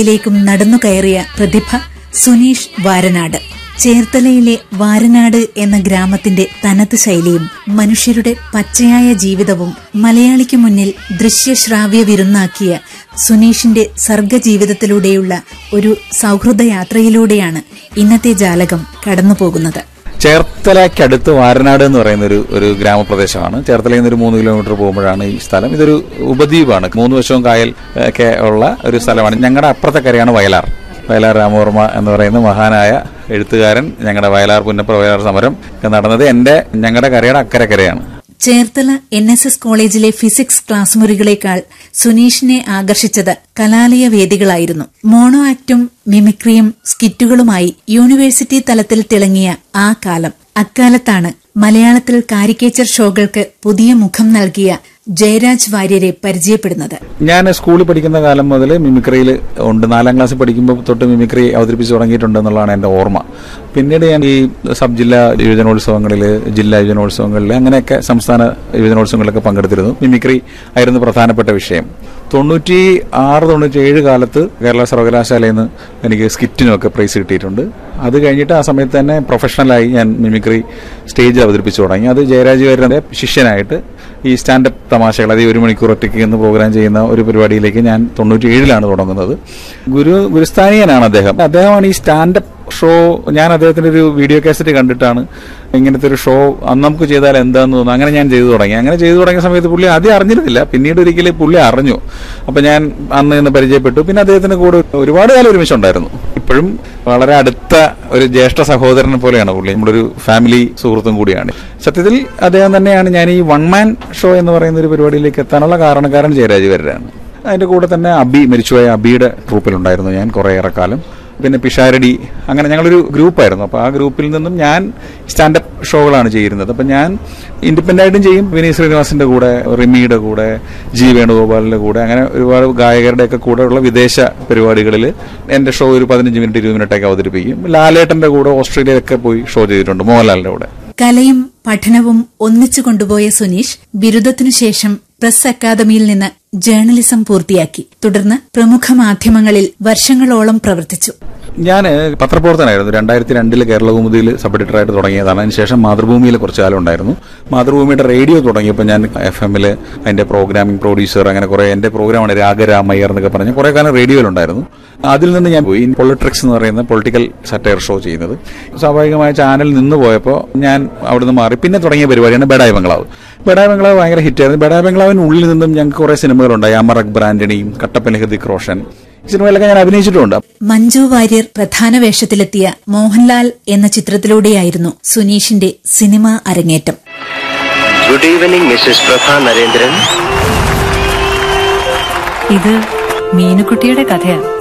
ിലേക്കും നടന്നു കയറിയ പ്രതിഭ സുനീഷ് വാരനാട് ചേർത്തലയിലെ വാരനാട് എന്ന ഗ്രാമത്തിന്റെ തനത് ശൈലിയും മനുഷ്യരുടെ പച്ചയായ ജീവിതവും മലയാളിക്ക് മുന്നിൽ ദൃശ്യശ്രാവ്യ വിരുന്നാക്കിയ സുനീഷിന്റെ സർഗജീവിതത്തിലൂടെയുള്ള ഒരു സൗഹൃദയാത്രയിലൂടെയാണ് ഇന്നത്തെ ജാലകം കടന്നുപോകുന്നത് ചേർത്തലയ്ക്കടുത്ത് വാരനാട് എന്ന് പറയുന്ന ഒരു ഒരു ഗ്രാമപ്രദേശമാണ് ചേർത്തലയിൽ നിന്ന് ഒരു മൂന്ന് കിലോമീറ്റർ പോകുമ്പോഴാണ് ഈ സ്ഥലം ഇതൊരു ഉപദ്വീപാണ് മൂന്ന് വശവും കായൽ ഏഹ്, ഒക്കെ ഉള്ള ഒരു സ്ഥലമാണ് ഞങ്ങളുടെ അപ്പുറത്തെ കരയാണ് വയലാർ വയലാർ രാമവർമ്മ എന്ന് പറയുന്ന മഹാനായ എഴുത്തുകാരൻ ഞങ്ങളുടെ വയലാർ പുന്നപ്പുറ വയലാർ സമരം ഒക്കെ നടന്നത് എന്റെ ഞങ്ങളുടെ കരയുടെ അക്കരെ കരയാണ് ചേർത്തല എൻ എസ് എസ് കോളേജിലെ ഫിസിക്സ് ക്ലാസ് മുറികളേക്കാൾ സുനീഷിനെ ആകർഷിച്ചത് കലാലയ വേദികളായിരുന്നു മോണോ ആക്ടും മിമിക്രിയും സ്കിറ്റുകളുമായി യൂണിവേഴ്സിറ്റി തലത്തിൽ തിളങ്ങിയ ആ കാലം അക്കാലത്താണ് മലയാളത്തിൽ കാരിക്കേച്ചർ ഷോകൾക്ക് പുതിയ മുഖം നൽകിയ ജയരാജ് വാര്യരെ പരിചയപ്പെടുന്നത് ഞാൻ സ്കൂളിൽ പഠിക്കുന്ന കാലം മുതൽ മിമിക്രിയിൽ ഉണ്ട് നാലാം ക്ലാസ്സിൽ പഠിക്കുമ്പോൾ തൊട്ട് മിമിക്രി അവതരിപ്പിച്ച് തുടങ്ങിയിട്ടുണ്ട് എന്നുള്ളതാണ് എൻ്റെ ഓർമ്മ പിന്നീട് ഞാൻ ഈ സബ് ജില്ലാ യുവജനോത്സവങ്ങളിൽ ജില്ലാ യുവജനോത്സവങ്ങളിൽ അങ്ങനെയൊക്കെ സംസ്ഥാന യുവജനോത്സവങ്ങളിലൊക്കെ പങ്കെടുത്തിരുന്നു മിമിക്രി ആയിരുന്നു പ്രധാനപ്പെട്ട വിഷയം തൊണ്ണൂറ്റി ആറ് തൊണ്ണൂറ്റി ഏഴ് കാലത്ത് കേരള സർവകലാശാലയിൽ നിന്ന് എനിക്ക് സ്കിറ്റിനൊക്കെ പ്രൈസ് കിട്ടിയിട്ടുണ്ട് അത് കഴിഞ്ഞിട്ട് ആ സമയത്ത് തന്നെ പ്രൊഫഷണലായി ഞാൻ മിമിക്രി സ്റ്റേജിൽ അവതരിപ്പിച്ചു തുടങ്ങി അത് ജയരാജ് വാര്യരുടെ ശിഷ്യനായിട്ട് ഈ സ്റ്റാൻഡപ്പ് തമാശകൾ അതായത് ഒരു മണിക്കൂർ ഒറ്റയ്ക്ക് എന്ന് പ്രോഗ്രാം ചെയ്യുന്ന ഒരു പരിപാടിയിലേക്ക് ഞാൻ തൊണ്ണൂറ്റി ഏഴിലാണ് തുടങ്ങുന്നത് ഗുരു ഗുരുസ്ഥാനീയനാണ് അദ്ദേഹം അദ്ദേഹമാണ് ഈ സ്റ്റാൻഡപ്പ് ഷോ ഞാൻ അദ്ദേഹത്തിന്റെ ഒരു വീഡിയോ കാസറ്റ് കണ്ടിട്ടാണ് ഇങ്ങനത്തെ ഒരു ഷോ അന്ന് നമുക്ക് ചെയ്താൽ എന്താന്ന് തോന്നുന്നു അങ്ങനെ ഞാൻ ചെയ്തു തുടങ്ങി അങ്ങനെ ചെയ്തു തുടങ്ങിയ സമയത്ത് പുള്ളി ആദ്യം അറിഞ്ഞിരുന്നില്ല പിന്നീട് ഒരിക്കലും പുള്ളി അറിഞ്ഞു അപ്പൊ ഞാൻ അന്ന് ഇന്ന് പരിചയപ്പെട്ടു പിന്നെ അദ്ദേഹത്തിന്റെ കൂടെ ഒരുപാട് കാലം ഒരുമിച്ചുണ്ടായിരുന്നു ഇപ്പോഴും വളരെ അടുത്ത ഒരു ജ്യേഷ്ഠ സഹോദരനെ പോലെയാണ് പുള്ളി നമ്മുടെ ഒരു ഫാമിലി സുഹൃത്തും കൂടിയാണ് സത്യത്തിൽ അദ്ദേഹം തന്നെയാണ് ഞാൻ ഈ വൺ മാൻ ഷോ എന്ന് പറയുന്ന ഒരു പരിപാടിയിലേക്ക് എത്താനുള്ള കാരണക്കാരൻ ജയരാജ് വരാണ് അതിന്റെ കൂടെ തന്നെ അബി മരിച്ചുപോയ അബിയുടെ ട്രൂപ്പിലുണ്ടായിരുന്നു ഞാൻ കുറേയേറെ കാലം പിന്നെ പിഷാരടി അങ്ങനെ ഞങ്ങളൊരു ഗ്രൂപ്പായിരുന്നു അപ്പോൾ ആ ഗ്രൂപ്പിൽ നിന്നും ഞാൻ സ്റ്റാൻഡപ്പ് ഷോകളാണ് ചെയ്യുന്നത് അപ്പം ഞാൻ ഇൻഡിപെൻഡൻ്റ് ആയിട്ടും ചെയ്യും വിനീത് ശ്രീനിവാസിന്റെ കൂടെ റിമിയുടെ കൂടെ ജി വേണുഗോപാലിന്റെ കൂടെ അങ്ങനെ ഒരുപാട് ഗായകരുടെയൊക്കെ കൂടെ ഉള്ള വിദേശ പരിപാടികളിൽ എൻ്റെ ഷോ ഒരു പതിനഞ്ച് മിനിറ്റ് ഇരുപത് മിനിറ്റൊക്കെ അവതരിപ്പിക്കും ലാലേട്ടന്റെ കൂടെ ഓസ്ട്രേലിയയിലൊക്കെ പോയി ഷോ ചെയ്തിട്ടുണ്ട് മോഹൻലാലിന്റെ കൂടെ കലയും പഠനവും ഒന്നിച്ചു കൊണ്ടുപോയ സുനീഷ് ബിരുദത്തിനു ശേഷം പ്രസ് അക്കാദമിയിൽ നിന്ന് ജേർണലിസം പൂർത്തിയാക്കി തുടർന്ന് പ്രമുഖ മാധ്യമങ്ങളിൽ വർഷങ്ങളോളം പ്രവർത്തിച്ചു ഞാൻ പത്രപ്രവർത്തനായിരുന്നു രണ്ടായിരത്തി രണ്ടില് കേരളകൗമുദിയിൽ സബ് എഡിറ്ററായിട്ട് തുടങ്ങിയതാണ് അതിനുശേഷം മാതൃഭൂമിയിൽ കുറച്ച് കാലം ഉണ്ടായിരുന്നു മാതൃഭൂമിയുടെ റേഡിയോ തുടങ്ങിയപ്പോൾ ഞാൻ എഫ് എമ്മിൽ അതിന്റെ പ്രോഗ്രാമിംഗ് പ്രൊഡ്യൂസർ അങ്ങനെ കുറെ എന്റെ പ്രോഗ്രാമാണ് രാഗരാമയ്യർ എന്നൊക്കെ പറഞ്ഞ് കുറെ കാലം റേഡിയോയിലുണ്ടായിരുന്നു അതിൽ നിന്ന് ഞാൻ പോയി പൊളിട്രിക്സ് എന്ന് പറയുന്ന പൊളിറ്റിക്കൽ സറ്റയർ ഷോ ചെയ്യുന്നത് സ്വാഭാവികമായ ചാനൽ നിന്ന് പോയപ്പോൾ ഞാൻ അവിടുന്ന് മാറി പിന്നെ തുടങ്ങിയ പരിപാടിയാണ് ബെഡായി ബംഗ്ലാവ് ബെഡായി ബംഗ്ലാവ് ഭയങ്കര ഹിറ്റായിരുന്നു ബെഡായി ബംഗ്ലാവിനുള്ളിൽ നിന്നും ഞങ്ങൾക്ക് കുറെ സിനിമകളുണ്ടായി അമർ അക്ബർ ആന്റണിയും കട്ടപ്പന ഹൃതിക് റോഷൻ ഈ സിനിമയിലൊക്കെ ഞാൻ അഭിനയിച്ചിട്ടുണ്ട് മഞ്ജു വാര്യർ പ്രധാന വേഷത്തിലെത്തിയ മോഹൻലാൽ എന്ന ചിത്രത്തിലൂടെയായിരുന്നു സുനീഷിന്റെ സിനിമാ അരങ്ങേറ്റം good evening Mrs Prabha Narendran ഇത് മീനുക്കുട്ടിയുടെ കഥയാണ്